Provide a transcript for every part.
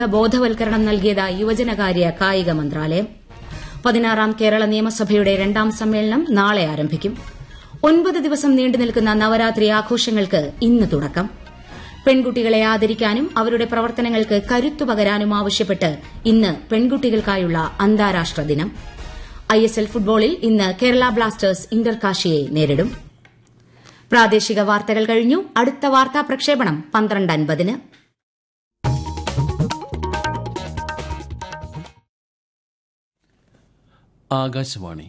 ബോധവൽക്കരണം നൽകിയതായി യുവജനകാര്യ കായിക മന്ത്രാലയം പതിനാറാം കേരള നിയമസഭയുടെ രണ്ടാം സമ്മേളനം നാളെ ആരംഭിക്കും ഒൻപത് ദിവസം നീണ്ടുനിൽക്കുന്ന നവരാത്രി ആഘോഷങ്ങൾക്ക് ഇന്ന് തുടക്കം പെൺകുട്ടികളെ ആദരിക്കാനും അവരുടെ പ്രവർത്തനങ്ങൾക്ക് കരുത്തു പകരാനും ആവശ്യപ്പെട്ട് ഇന്ന് പെൺകുട്ടികൾക്കായുള്ള അന്താരാഷ്ട്ര ദിനം ഐഎസ്എൽ ഫുട്ബോളിൽ ഇന്ന് കേരള ബ്ലാസ്റ്റേഴ്സ് ഇന്റർകാഷിയെ നേരിടും പ്രാദേശിക വാർത്തകൾ കഴിഞ്ഞു അടുത്ത വാർത്താ പ്രക്ഷേപണം പന്ത്രണ്ട് അൻപതിന് ആകാശവാണി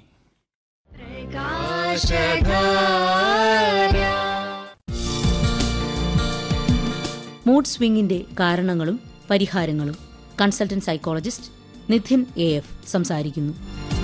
മൂഡ് സ്വിംഗിന്റെ കാരണങ്ങളും പരിഹാരങ്ങളും consultant psychologist Nidhin A F സംസാരിക്കുന്നു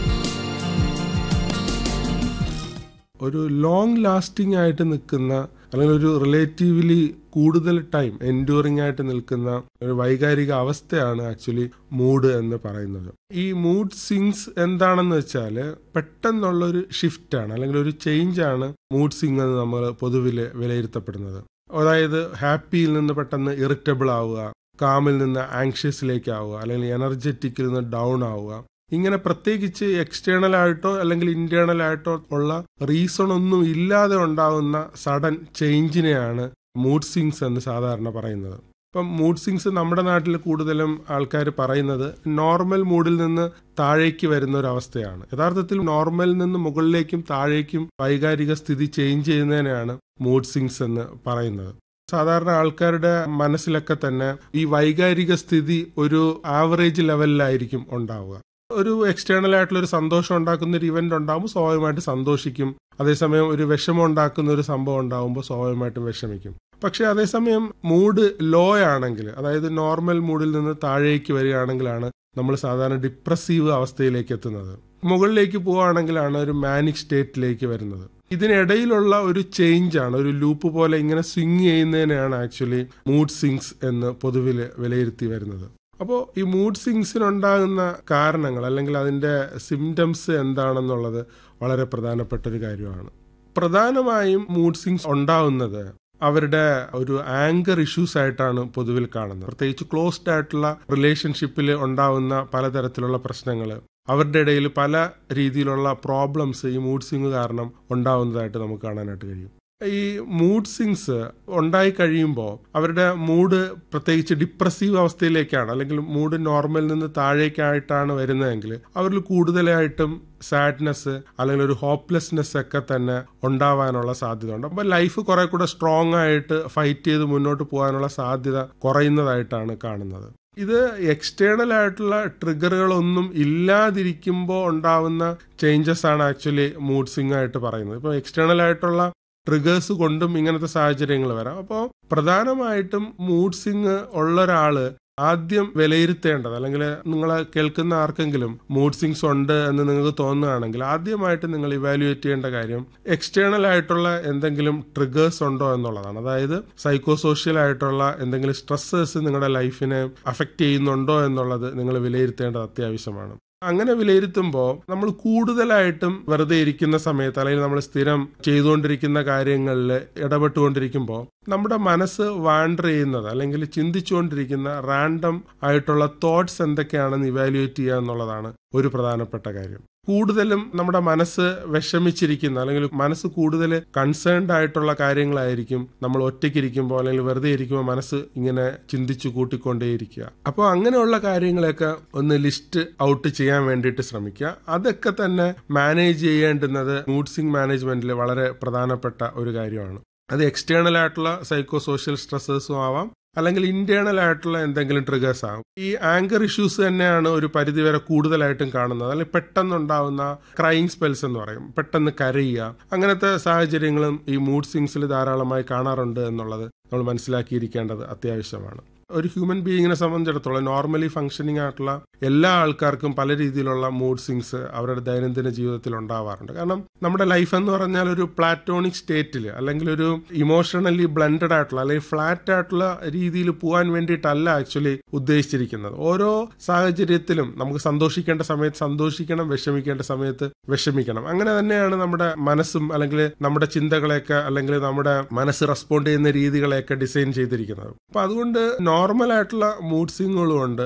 ഒരു ലോങ് ലാസ്റ്റിംഗ് ആയിട്ട് നിൽക്കുന്ന അല്ലെങ്കിൽ ഒരു റിലേറ്റീവ്ലി കൂടുതൽ ടൈം എൻഡ്യൂറിംഗ് ആയിട്ട് നിൽക്കുന്ന ഒരു വൈകാരിക അവസ്ഥയാണ് ആക്ച്വലി മൂഡ് എന്ന് പറയുന്നത് ഈ മൂഡ് സിങ്സ് എന്താണെന്ന് വെച്ചാൽ പെട്ടെന്നുള്ള ഒരു ഷിഫ്റ്റ് ആണ് അല്ലെങ്കിൽ ഒരു ചേഞ്ച് ആണ് മൂഡ് സിങ് എന്ന് നമ്മൾ പൊതുവിൽ വിലയിരുത്തപ്പെടുന്നത് അതായത് ഹാപ്പിയിൽ നിന്ന് പെട്ടെന്ന് ഇറിറ്റബിൾ ആവുക കാമിൽ നിന്ന് ആങ്ഷ്യസിലേക്ക് ആവുക അല്ലെങ്കിൽ എനർജറ്റിക്കിൽ നിന്ന് ഡൗൺ ആവുക ഇങ്ങനെ പ്രത്യേകിച്ച് എക്സ്റ്റേണൽ ആയിട്ടോ അല്ലെങ്കിൽ ഇന്റേണൽ ആയിട്ടോ ഉള്ള റീസൺ ഒന്നും ഇല്ലാതെ ഉണ്ടാകുന്ന സഡൻ ചേഞ്ചിനെയാണ് മൂഡ് സിങ്സ് എന്ന് സാധാരണ പറയുന്നത് ഇപ്പം മൂഡ് സിങ്സ് നമ്മുടെ നാട്ടിൽ കൂടുതലും ആൾക്കാർ പറയുന്നത് നോർമൽ മൂഡിൽ നിന്ന് താഴേക്ക് വരുന്ന ഒരു അവസ്ഥയാണ് യഥാർത്ഥത്തിൽ നോർമലിൽ നിന്ന് മുകളിലേക്കും താഴേക്കും വൈകാരിക സ്ഥിതി ചേഞ്ച് ചെയ്യുന്നതിനെയാണ് മൂഡ് സിങ്സ് എന്ന് പറയുന്നത് സാധാരണ ആൾക്കാരുടെ മനസ്സിലൊക്കെ തന്നെ ഈ വൈകാരിക സ്ഥിതി ഒരു ആവറേജ് ലെവലിലായിരിക്കും ഉണ്ടാവുക ഒരു എക്സ്റ്റേണൽ ആയിട്ടുള്ള ഒരു സന്തോഷം ഉണ്ടാക്കുന്ന ഒരു ഇവന്റ് ഉണ്ടാകുമ്പോൾ സ്വാഭാവികമായിട്ട് സന്തോഷിക്കും അതേസമയം ഒരു വിഷമം ഉണ്ടാക്കുന്ന ഒരു സംഭവം ഉണ്ടാകുമ്പോൾ സ്വാഭാവികമായിട്ടും വിഷമിക്കും പക്ഷെ അതേസമയം മൂഡ് ലോ ആണെങ്കിൽ അതായത് നോർമൽ മൂഡിൽ നിന്ന് താഴേക്ക് വരികയാണെങ്കിലാണ് നമ്മൾ സാധാരണ ഡിപ്രസീവ് അവസ്ഥയിലേക്ക് എത്തുന്നത് മുകളിലേക്ക് പോവുകയാണെങ്കിലാണ് ഒരു മാനിക് സ്റ്റേറ്റിലേക്ക് വരുന്നത് ഇതിനിടയിലുള്ള ഒരു ചേഞ്ച് ആണ് ഒരു ലൂപ്പ് പോലെ ഇങ്ങനെ സ്വിങ് ചെയ്യുന്നതിനെയാണ് ആക്ച്വലി മൂഡ് സിങ്സ് എന്ന് പൊതുവിൽ വിലയിരുത്തി വരുന്നത് അപ്പോൾ ഈ മൂഡ് സിങ്സിനുണ്ടാകുന്ന കാരണങ്ങൾ അല്ലെങ്കിൽ അതിൻ്റെ സിംറ്റംസ് എന്താണെന്നുള്ളത് വളരെ പ്രധാനപ്പെട്ട ഒരു കാര്യമാണ് പ്രധാനമായും മൂഡ് സിങ്സ് ഉണ്ടാവുന്നത് അവരുടെ ഒരു ആങ്കർ ഇഷ്യൂസ് ആയിട്ടാണ് പൊതുവിൽ കാണുന്നത് പ്രത്യേകിച്ച് ക്ലോസ്ഡ് ആയിട്ടുള്ള റിലേഷൻഷിപ്പിൽ ഉണ്ടാവുന്ന പലതരത്തിലുള്ള പ്രശ്നങ്ങൾ അവരുടെ ഇടയിൽ പല രീതിയിലുള്ള പ്രോബ്ലംസ് ഈ മൂഡ് സിങ് കാരണം ഉണ്ടാവുന്നതായിട്ട് നമുക്ക് കാണാനായിട്ട് കഴിയും ഈ മൂഡ് സിങ്സ് ഉണ്ടായി കഴിയുമ്പോൾ അവരുടെ മൂഡ് പ്രത്യേകിച്ച് ഡിപ്രസീവ് അവസ്ഥയിലേക്കാണ് അല്ലെങ്കിൽ മൂഡ് നോർമൽ നിന്ന് താഴേക്കായിട്ടാണ് വരുന്നതെങ്കിൽ അവരിൽ കൂടുതലായിട്ടും സാഡ്നെസ് അല്ലെങ്കിൽ ഒരു ഹോപ്പ്ലെസ്നെസ് ഒക്കെ തന്നെ ഉണ്ടാവാനുള്ള സാധ്യത ഉണ്ട് അപ്പോൾ ലൈഫ് കുറെ കൂടെ സ്ട്രോങ് ആയിട്ട് ഫൈറ്റ് ചെയ്ത് മുന്നോട്ട് പോകാനുള്ള സാധ്യത കുറയുന്നതായിട്ടാണ് കാണുന്നത് ഇത് എക്സ്റ്റേണൽ ആയിട്ടുള്ള ട്രിഗറുകളൊന്നും ഇല്ലാതിരിക്കുമ്പോൾ ഉണ്ടാവുന്ന ചേഞ്ചസ് ആണ് ആക്ച്വലി മൂഡ് സിങ് ആയിട്ട് പറയുന്നത് ഇപ്പോൾ എക്സ്റ്റേണൽ ആയിട്ടുള്ള ട്രിഗേഴ്സ് കൊണ്ടും ഇങ്ങനത്തെ സാഹചര്യങ്ങൾ വരാം അപ്പോൾ പ്രധാനമായിട്ടും മൂഡ് സിങ് ഉള്ള ഒരാള് ആദ്യം വിലയിരുത്തേണ്ടത് അല്ലെങ്കിൽ നിങ്ങൾ കേൾക്കുന്ന ആർക്കെങ്കിലും മൂഡ് സിങ്സ് ഉണ്ട് എന്ന് നിങ്ങൾക്ക് തോന്നുകയാണെങ്കിൽ ആദ്യമായിട്ട് നിങ്ങൾ ഇവാലുവേറ്റ് ചെയ്യേണ്ട കാര്യം എക്സ്റ്റേണൽ ആയിട്ടുള്ള എന്തെങ്കിലും ട്രിഗേഴ്സ് ഉണ്ടോ എന്നുള്ളതാണ് അതായത് സൈക്കോ സോഷ്യൽ ആയിട്ടുള്ള എന്തെങ്കിലും സ്ട്രെസ്സേഴ്സ് നിങ്ങളുടെ ലൈഫിനെ അഫക്റ്റ് ചെയ്യുന്നുണ്ടോ എന്നുള്ളത് നിങ്ങൾ വിലയിരുത്തേണ്ടത് അത്യാവശ്യമാണ് അങ്ങനെ വിലയിരുത്തുമ്പോൾ നമ്മൾ കൂടുതലായിട്ടും വെറുതെ ഇരിക്കുന്ന സമയത്ത് അല്ലെങ്കിൽ നമ്മൾ സ്ഥിരം ചെയ്തുകൊണ്ടിരിക്കുന്ന കാര്യങ്ങളിൽ ഇടപെട്ടുകൊണ്ടിരിക്കുമ്പോൾ നമ്മുടെ മനസ്സ് വാണ്ടർ ചെയ്യുന്നത് അല്ലെങ്കിൽ ചിന്തിച്ചുകൊണ്ടിരിക്കുന്ന റാൻഡം ആയിട്ടുള്ള തോട്ട്സ് എന്തൊക്കെയാണെന്ന് ഇവാലുവേറ്റ് ചെയ്യുക എന്നുള്ളതാണ് ഒരു പ്രധാനപ്പെട്ട കാര്യം കൂടുതലും നമ്മുടെ മനസ്സ് വിഷമിച്ചിരിക്കുന്ന അല്ലെങ്കിൽ മനസ്സ് കൂടുതൽ കൺസേൺഡ് ആയിട്ടുള്ള കാര്യങ്ങളായിരിക്കും നമ്മൾ ഒറ്റയ്ക്കിരിക്കുമ്പോൾ അല്ലെങ്കിൽ വെറുതെ ഇരിക്കുമ്പോൾ മനസ്സ് ഇങ്ങനെ ചിന്തിച്ചു കൂട്ടിക്കൊണ്ടേയിരിക്കുക അപ്പോൾ അങ്ങനെയുള്ള കാര്യങ്ങളൊക്കെ ഒന്ന് ലിസ്റ്റ് ഔട്ട് ചെയ്യാൻ വേണ്ടിയിട്ട് ശ്രമിക്കുക അതൊക്കെ തന്നെ മാനേജ് ചെയ്യേണ്ടുന്നത് മൂഡ് സിങ് മാനേജ്മെന്റിൽ വളരെ പ്രധാനപ്പെട്ട ഒരു കാര്യമാണ് അത് എക്സ്റ്റേണൽ ആയിട്ടുള്ള സൈക്കോ സോഷ്യൽ സ്ട്രെസ്സേഴ്സും ആവാം അല്ലെങ്കിൽ ഇന്റേണൽ ആയിട്ടുള്ള എന്തെങ്കിലും ട്രിഗേഴ്സ് ആകും ഈ ആങ്കർ ഇഷ്യൂസ് തന്നെയാണ് ഒരു പരിധിവരെ കൂടുതലായിട്ടും കാണുന്നത് അല്ലെങ്കിൽ പെട്ടെന്നുണ്ടാവുന്ന ക്രൈങ് സ്പെൽസ് എന്ന് പറയും പെട്ടെന്ന് കരയുക അങ്ങനത്തെ സാഹചര്യങ്ങളും ഈ മൂഡ് സിങ്സിൽ ധാരാളമായി കാണാറുണ്ട് എന്നുള്ളത് നമ്മൾ മനസ്സിലാക്കിയിരിക്കേണ്ടത് അത്യാവശ്യമാണ് ഒരു ഹ്യൂമൻ ബീയിങ്ങിനെ സംബന്ധിച്ചിടത്തോളം നോർമലി ഫംഗ്ഷനിങ് ആയിട്ടുള്ള എല്ലാ ആൾക്കാർക്കും പല രീതിയിലുള്ള മൂഡ് സിങ്സ് അവരുടെ ദൈനംദിന ജീവിതത്തിൽ ഉണ്ടാവാറുണ്ട് കാരണം നമ്മുടെ ലൈഫ് എന്ന് പറഞ്ഞാൽ ഒരു പ്ലാറ്റോണിക് സ്റ്റേറ്റിൽ അല്ലെങ്കിൽ ഒരു ഇമോഷണലി ബ്ലെൻഡഡ് ആയിട്ടുള്ള അല്ലെങ്കിൽ ഫ്ലാറ്റ് ആയിട്ടുള്ള രീതിയിൽ പോകാൻ വേണ്ടിയിട്ടല്ല ആക്ച്വലി ഉദ്ദേശിച്ചിരിക്കുന്നത് ഓരോ സാഹചര്യത്തിലും നമുക്ക് സന്തോഷിക്കേണ്ട സമയത്ത് സന്തോഷിക്കണം വിഷമിക്കേണ്ട സമയത്ത് വിഷമിക്കണം അങ്ങനെ തന്നെയാണ് നമ്മുടെ മനസ്സും അല്ലെങ്കിൽ നമ്മുടെ ചിന്തകളെയൊക്കെ അല്ലെങ്കിൽ നമ്മുടെ മനസ്സ് റെസ്പോണ്ട് ചെയ്യുന്ന രീതികളെയൊക്കെ ഡിസൈൻ ചെയ്തിരിക്കുന്നത് അപ്പൊ അതുകൊണ്ട് നോർമൽ ആയിട്ടുള്ള മൂഡ് സിങ്ങുകളും ഉണ്ട്